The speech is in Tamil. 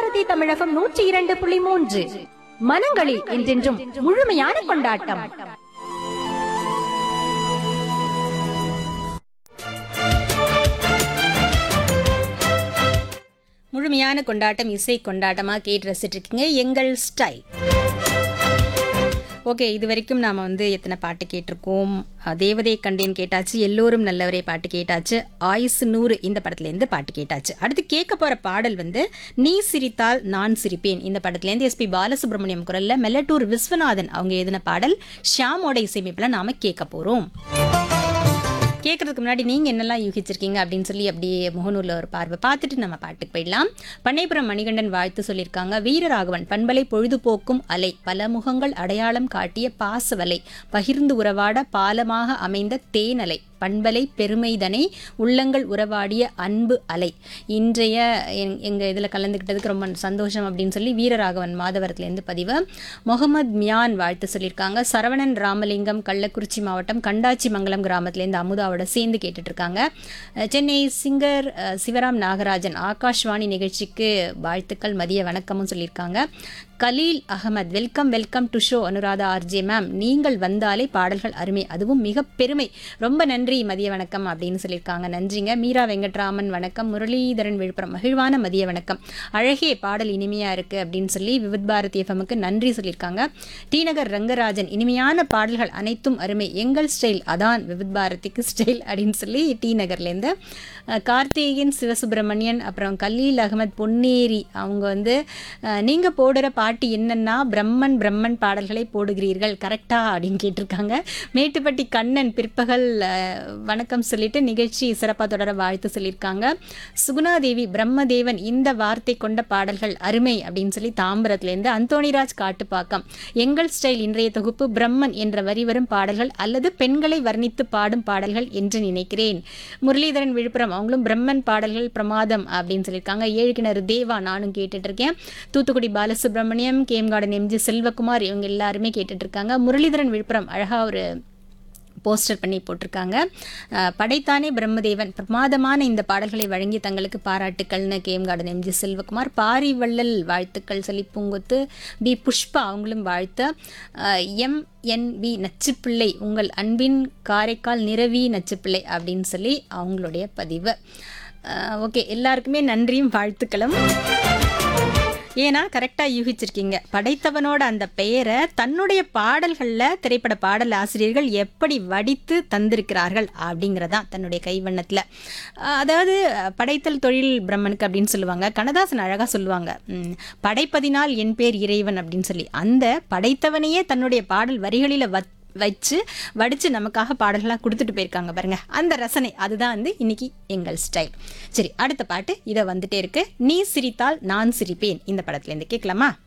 பாரதி தமிழகம் நூற்றி இரண்டு புள்ளி மூன்று மனங்களில் என்றென்றும் முழுமையான கொண்டாட்டம் முழுமையான கொண்டாட்டம் இசை கொண்டாட்டமாக கேட்டு ரசிட்டு இருக்கீங்க எங்கள் ஸ்டைல் ஓகே இது வரைக்கும் நாம் வந்து எத்தனை பாட்டு கேட்டிருக்கோம் அஹ், தேவதை கண்டேன் கேட்டாச்சு எல்லோரும் நல்லவரே பாட்டு கேட்டாச்சு ஆயுசு நூறு இந்த படத்துலேருந்து பாட்டு கேட்டாச்சு அடுத்து கேட்க போகிற பாடல் வந்து நீ சிரித்தால் நான் சிரிப்பேன் இந்த படத்துலேருந்து எஸ்பி பாலசுப்ரமணியம் குரலில் மெல்லட்டூர் விஸ்வநாதன் அவங்க எழுதின பாடல் ஷியாமோட இசையமைப்பில் நாம் கேட்க போகிறோம் கேட்கறதுக்கு முன்னாடி நீங்கள் என்னெல்லாம் யூகிச்சிருக்கீங்க அப்படின்னு சொல்லி அப்படியே முகநூரில் ஒரு பார்வை பார்த்துட்டு நம்ம பாட்டுக்கு போயிடலாம் பண்ணைப்புறம் மணிகண்டன் வாழ்த்து சொல்லியிருக்காங்க வீரராகவன் பண்பலை பொழுதுபோக்கும் அலை பல முகங்கள் அடையாளம் காட்டிய பாசவலை பகிர்ந்து உறவாட பாலமாக அமைந்த தேனலை பண்பலை பெருமைதனை உள்ளங்கள் உறவாடிய அன்பு அலை இன்றைய எங் எங்கள் இதில் கலந்துக்கிட்டதுக்கு ரொம்ப சந்தோஷம் அப்படின்னு சொல்லி வீரராகவன் மாதவரத்துலேருந்து பதிவு முகமது மியான் வாழ்த்து சொல்லியிருக்காங்க சரவணன் ராமலிங்கம் கள்ளக்குறிச்சி மாவட்டம் கண்டாச்சி மங்கலம் கிராமத்துலேருந்து அமுதாவோட சேர்ந்து கேட்டுட்டு இருக்காங்க அஹ் சென்னை சிங்கர் அஹ், சிவராம் நாகராஜன் ஆகாஷ்வாணி நிகழ்ச்சிக்கு வாழ்த்துக்கள் மதிய வணக்கமும் சொல்லியிருக்காங்க Khaleel Ahmed welcome welcome to show Anuradha RJ ma'am நீங்கள் வந்தாலே பாடல்கள் அருமை அதுவும் மிக பெருமை ரொம்ப நன்றி மதிய வணக்கம் அப்படின்னு சொல்லியிருக்காங்க நன்றிங்க மீரா வெங்கட்ராமன் வணக்கம் முரளிதரன் விழுப்புரம் மகிழ்வான மதிய வணக்கம் அழகே பாடல் இனிமையா இருக்கு அப்படின்னு சொல்லி விவித் பாரதி எஃப்எம்க்கு நன்றி சொல்லியிருக்காங்க டி நகர் ரங்கராஜன் இனிமையான பாடல்கள் அனைத்தும் அருமை எங்கள் ஸ்டைல் அதான் விவித் பாரதிக்கு ஸ்டைல் அப்படின்னு சொல்லி டி நகர்லேருந்து அஹ், கார்த்திகேயன் சிவசுப்பிரமணியன் அப்புறம் கலீல் அகமத் பொன்னேரி அவங்க வந்து அஹ், நீங்க போடுற பாட்டு என்னன்னா பிரம்மன் பிரம்மன் பாடல்களை போடுகிறீர்கள் கரெக்டா அப்படின்னு கேட்டிருக்காங்க மேட்டுப்பட்டி கண்ணன் பிற்பகல் அஹ், வணக்கம் சொல்லிட்டு நிகழ்ச்சி சிறப்பாக தொடர வாழ்த்து சொல்லியிருக்காங்க சுகுணாதேவி பிரம்மதேவன் இந்த வார்த்தை கொண்ட பாடல்கள் அருமை அப்படின்னு சொல்லி தாம்பரத்துலேருந்து அந்தோணிராஜ் காட்டுப்பாக்கம் எங்கள் ஸ்டைல் இன்றைய தொகுப்பு பிரம்மன் என்ற வரி வரும் பாடல்கள் அல்லது பெண்களை வர்ணித்து பாடும் பாடல்கள் என்று நினைக்கிறேன் முரளிதரன் விழுப்புரம் அவங்களும் பிரம்மன் பாடல்கள் பிரமாதம் அப்படின்னு சொல்லியிருக்காங்க ஏழு கிணறு தேவா நானும் கேட்டுட்டு இருக்கேன் Thoothukudi Balasubramaniam game garden MG Selvakumar இவங்க எல்லாருமே கேட்டுட்டு இருக்காங்க முரளிதரன் விழுப்புரம் அழகா ஒரு போஸ்டர் பண்ணி போட்டிருக்காங்க அஹ், படைத்தானே பிரம்மதேவன் பிரமாதமான இந்த பாடல்களை வழங்கி தங்களுக்கு பாராட்டுக்கள்னு game garden MG Selvakumar Parivallal வாழ்த்துக்கள் சொல்லி பூங்கொத்து பி புஷ்பா அவங்களும் வாழ்த்து எம் என் வி நச்சுப்பிள்ளை உங்கள் அன்பின் காரைக்கால் நிறவி நச்சுப்பிள்ளை அப்படின்னு சொல்லி அவங்களுடைய பதிவு ஓகே எல்லாருக்குமே நன்றியும் வாழ்த்துக்களும் ஏன்னா கரெக்டாக யூகிச்சிருக்கீங்க படைத்தவனோட அந்த பெயரை தன்னுடைய பாடல்களில் திரைப்பட பாடல் ஆசிரியர்கள் எப்படி வடித்து தந்திருக்கிறார்கள் அப்படிங்கிறதான் தன்னுடைய கைவண்ணத்தில் அதாவது படைத்தல் தொழில் பிரம்மனுக்கு அப்படின்னு சொல்லுவாங்க கண்ணதாசன் அழகாக சொல்லுவாங்க ம், படைப்பதினால் என் பேர் இறைவன் அப்படின்னு சொல்லி அந்த படைத்தவனையே தன்னுடைய பாடல் வரிகளில் வத் வச்சு வடித்து நமக்காக பாடல்களாக கொடுத்துட்டு போயிருக்காங்க பாருங்க அந்த ரசனை அதுதான் வந்து இன்னைக்கு எங்கள் ஸ்டைல் சரி அடுத்த பாட்டு இதை வந்துட்டே இருக்கு நீ சிரித்தால் நான் சிரிப்பேன் இந்த படத்துலேருந்து கேட்கலாமா